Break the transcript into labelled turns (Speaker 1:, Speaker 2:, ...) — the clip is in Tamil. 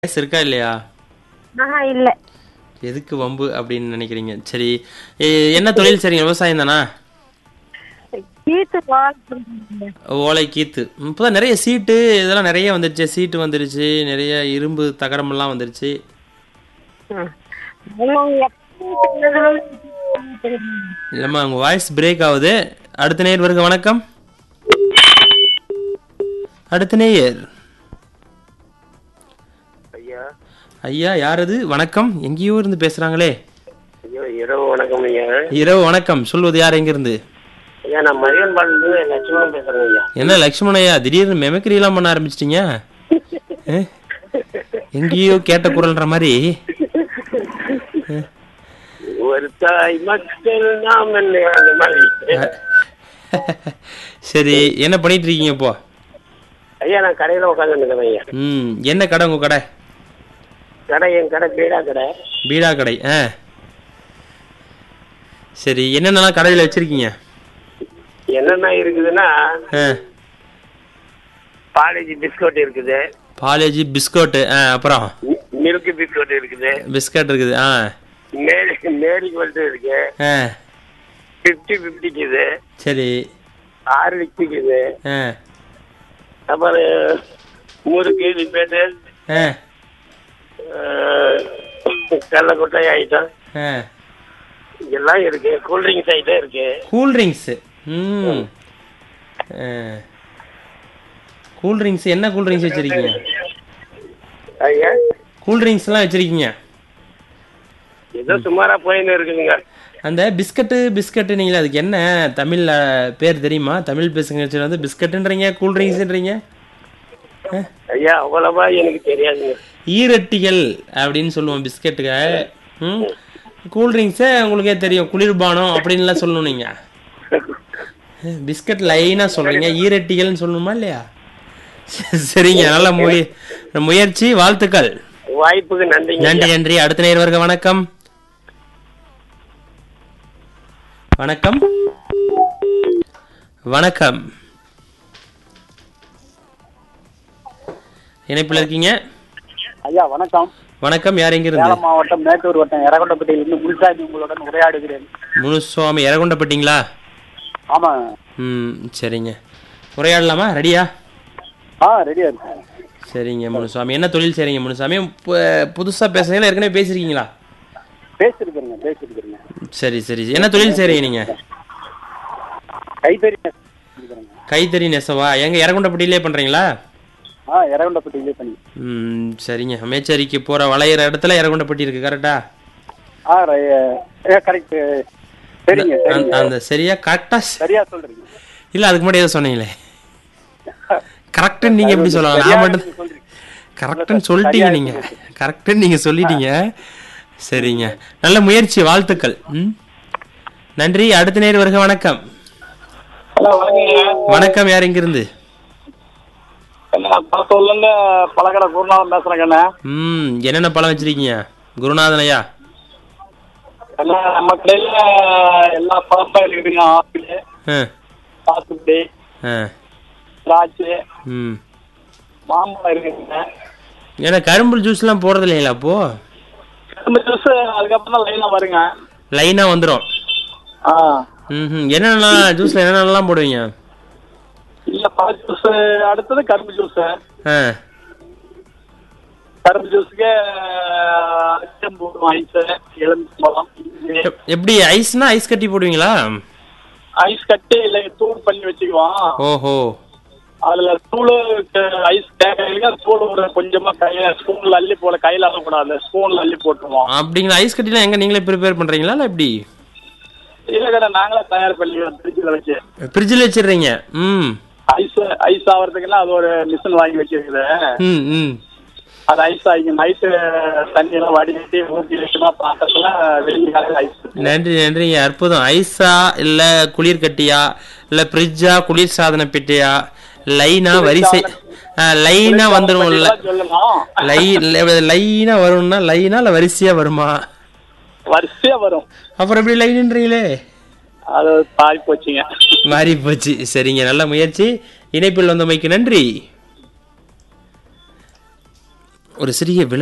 Speaker 1: வயசு இருக்கா இல்லையா
Speaker 2: ஆஹா இல்ல
Speaker 1: எதுக்கு வம்பு அப்படின்னு நினைக்கிறீங்க சரி எ- என்ன தொழில் சரிங்க விவசாயம் தானா
Speaker 2: கீத்து வாழ்க்கை
Speaker 1: ஓலை கீத்து இப்போதான் நிறைய சீட்டு இதெல்லாம் நிறைய வந்துருச்சு சீட்டு வந்துருச்சு நிறைய இரும்பு தகரமெல்லாம் வந்துருச்சு இல்லைம்மா உங்கள் வாய்ஸ் பிரேக் ஆகுது அடுத்த நேயர் வருக வணக்கம் அடுத்த நேயர்
Speaker 3: ஐயா
Speaker 1: ஐயா யார் அது வணக்கம் எங்கேயோ இருந்து பேசுகிறாங்களே
Speaker 3: ஐயோ இரவு வணக்கம் ஐயா
Speaker 1: இரவு வணக்கம் சொல்வது யார் எங்கேருந்து
Speaker 3: ஐயா நான் மதியம் பாலிருந்து லட்சுமணன் பேசுறேன் ஐயா
Speaker 1: என்ன லக்ஷ்மணையா திடீர்னு மெமக்கரியெல்லாம் பண்ண ஆரம்பிச்சிட்டீங்க அஹ்? எங்கேயோ கேட்ட குரல்ன்ற மாதிரி
Speaker 3: ஒரு தாய் மக்கள் நாம் என்ன அந்த மாதிரி
Speaker 1: சரி என்ன பண்ணிட்டு இருக்கீங்க இப்போ
Speaker 3: ஐயா நான் கடையில உட்காந்து இருக்கிறேன் ஐயா
Speaker 1: ம் என்ன கடை உங்கள் கடை
Speaker 3: கடை என் கடை பீடா கடை
Speaker 1: பீடா கடை ஆ சரி என்னென்னலாம் கடையில் வச்சுருக்கீங்க
Speaker 3: என்னென்ன இருக்குதுன்னா
Speaker 1: ஆ
Speaker 3: பாலேஜி பிஸ்கட் இருக்குது
Speaker 1: பாலேஜி பிஸ்கட்டு ஆ அப்புறம்
Speaker 3: மில்க் பிஸ்கட் இருக்குது
Speaker 1: பிஸ்கட் இருக்குது ஆ
Speaker 3: மேரி மேரி கோல்டு இருக்கு
Speaker 1: ஆ
Speaker 3: ஃபிஃப்டி ஃபிஃப்டிக்குது
Speaker 1: சரி
Speaker 3: ஆறு விக்குது
Speaker 1: ஆ
Speaker 3: அப்புறம் முறுக்கு ரிப்பேட்டு
Speaker 1: ஆ
Speaker 3: கடலக்கொட்டை ஐட்டம்
Speaker 1: ஆ
Speaker 3: எல்லாம் இருக்கு கூல்ட்ரிங்க்ஸ் ஐட்டம் இருக்கு
Speaker 1: கூல்ட்ரிங்க்ஸு ம் கூல்ட்ரிங்க்ஸ் என்ன கூல்ட்ரிங்க்ஸ் வச்சுருக்கீங்க
Speaker 3: ஐயா
Speaker 1: கூல்ட்ரிங்க்ஸ்லாம் வச்சுருக்கீங்க
Speaker 3: ஏதோ சுமாரா போயின்னு இருக்குதுங்க
Speaker 1: அந்த பிஸ்கட்டு பிஸ்கட்டு நீங்கள் அதுக்கு என்ன தமிழில் பேர் தெரியுமா தமிழ் பேசுங்க வந்து பிஸ்கட்டுன்றீங்க கூல்ட்ரிங்க்ஸுன்றீங்க
Speaker 3: ஐயா அவ்வளவா எனக்கு தெரியாதுங்க
Speaker 1: ஈரட்டிகள் அப்படின்னு சொல்லுவோம் பிஸ்கட்டுக ம் கூல்ட்ரிங்க்ஸை உங்களுக்கே தெரியும் குளிர்பானம் அப்படின்லாம் சொல்லணும் நீங்கள் பிஸ்கட் லைனாக சொல்கிறீங்க ஈரட்டிகள்னு சொல்லணுமா இல்லையா சரிங்க நல்ல முய முயற்சி வாழ்த்துக்கள்
Speaker 3: வாய்ப்புக்கு நன்றிங்க
Speaker 1: நன்றி நன்றி அடுத்த நேர் வருக வணக்கம் வணக்கம் வணக்கம் இணைப்பில் இருக்கீங்க
Speaker 4: ஐயா வணக்கம்
Speaker 1: வணக்கம் யார் எங்கிருந்து
Speaker 4: சேலம் மாவட்டம் மேட்டூர் வட்டம் எரகொண்டப்பட்டியிலிருந்து முன்சாமி உங்களுடன் உரையாடுகிறேன்
Speaker 1: முனுசுவாமி இறகுண்டப்பட்டீங்களா
Speaker 4: ஆமா
Speaker 1: ம் சரிங்க உரையாடலாமா ரெடியா
Speaker 4: ஆ ரெடியா இருக்கு
Speaker 1: சரிங்க முனுசாமி என்ன தொழில் செய்றீங்க முனுசாமி பு- புதுசா பேசுறீங்களா ஏற்கனவே பேசியிருக்கீங்களா
Speaker 4: பேசிருக்கிறேங்க பேசிருக்கிறேங்க
Speaker 1: சரி சரி என்ன தொழில் செய்றீங்க நீங்க
Speaker 4: கைத்தறி இருக்கிறேங்க
Speaker 1: கைத்தறி நெசவா எங்க இறகுண்டப்பட்டியிலே பண்றீங்களா
Speaker 4: ஆ எரகொண்டப்பட்டியிலே பண்ணி
Speaker 1: ம் சரிங்க அமைச்சரிக்கு போற வளையிற இடத்துல இறகுண்டப்பட்டி இருக்கு கரெக்டா
Speaker 4: ஆ கரெக்ட் சரிங்க சரிங்க
Speaker 1: அந்த சரியா கரெக்டா
Speaker 4: சரியா சொல்றீங்க
Speaker 1: இல்ல அதுக்கு முன்னாடி ஏதோ சொன்னீங்களே கரெக்ட்னு நீங்க எப்படி சொல்லலாம் நான் மட்டும்
Speaker 4: நீங்க சொல்றீங்க
Speaker 1: கரெக்டுன்னு சொல்லிட்டீங்க நீங்க கரெக்டுன்னு நீங்க சொல்லிட்டீங்க சரிங்க நல்ல முயற்சி வாழ்த்துக்கள் ம் நன்றி அடுத்த நேர் வருக வணக்கம்
Speaker 4: ஹலோ வணக்கங்க
Speaker 1: வணக்கம் யார் எங்கிருந்து
Speaker 4: பழத்தூர்லேருந்து பழக்கடை குருநாதன் பேசுறேங்கண்ணே
Speaker 1: ம் என்னென்ன பழம் வச்சிருக்கீங்க குருநாதன் ஐயா
Speaker 4: அண்ணா நம்ம கடையில் எல்லா பழமும் இருக்குதுங்க ஆப்பிள்
Speaker 1: ஆ
Speaker 4: சாத்துக்குடி
Speaker 1: ஆ
Speaker 4: திராட்சை
Speaker 1: ம்
Speaker 4: மாம்பழம் இருக்குதுங்க
Speaker 1: ஏன்னா கரும்பு ஜூஸ்லாம் போடுறது இல்லைங்களா அப்போ
Speaker 4: நம்ம ஜூஸ் அதுக்கப்புறம் தான் லைனாக வருங்க
Speaker 1: லைனாக வந்துடும்
Speaker 4: ஆ
Speaker 1: ம் என்னென்னலாம் ஜூஸில் என்னென்னலாம் போடுவீங்க
Speaker 4: இல்ல பழ ஜூஸ் அடுத்தது கரும்பு ஜூஸ்
Speaker 1: ஆ
Speaker 4: கரும்பு ஜூஸுக்கு ஐஸ் எலுமிச்சம்பழம்
Speaker 1: எப்- எப்படி ஐஸ்னா ஐஸ் கட்டி போடுவீங்களா
Speaker 4: ஐஸ் கட்டி இல்ல தூள் பண்ணி வச்சுக்குவோம்
Speaker 1: ஓஹோ
Speaker 4: அதுல தூள் ஐஸ் தேவையில்லைங்க தூள் ஒரு கொஞ்சமா கையில ஸ்பூன்ல அள்ளி போட கையில அள்ளக்கூடாது ஸ்பூன்ல அள்ளி போட்டுருவோம்
Speaker 1: அப்படிங்களா ஐஸ் கட்டிலாம் எங்க நீங்களே ப்ரிப்பேர் பண்றீங்களா இல்லை எப்படி
Speaker 4: இல்ல கடை நாங்களே தயார் பண்ணிக்கிறோம் திருச்சியில வச்சு
Speaker 1: ஃப்ரிட்ஜில் வச்சிடுறீங்க ம்
Speaker 4: ஐஸ் ஐஸ் ஆகிறதுக்குன்னா அது ஒரு மிஷின் வாங்கி வச்சிருக்குது
Speaker 1: ம் ம்
Speaker 4: அது ஐஸ் ஆகி நைட்டு தண்ணி எல்லாம் வடிகட்டி ஊற்றி வச்சுனா பாத்திரத்துல வெளியே ஐஸ்
Speaker 1: நன்றி நன்றிங்க அற்புதம் ஐஸா இல்லை குளிர் கட்டியா இல்லை ஃப்ரிட்ஜா குளிர் சாதன பெட்டியா லைனா வரிசை லைனா வந்துரும்ல
Speaker 4: சொல்லணும்
Speaker 1: லை லைனா வரும்னா லைனா இல்லை வரிசையா வருமா
Speaker 4: வரிசையா வரும்
Speaker 1: அப்புறம் எப்படி லைனுன்றீங்களே
Speaker 4: அது பாதி போச்சுங்க
Speaker 1: மாறி போச்சு சரிங்க நல்ல முயற்சி இணைப்பில் வந்தமைக்கு நன்றி ஒரு சிறிய விள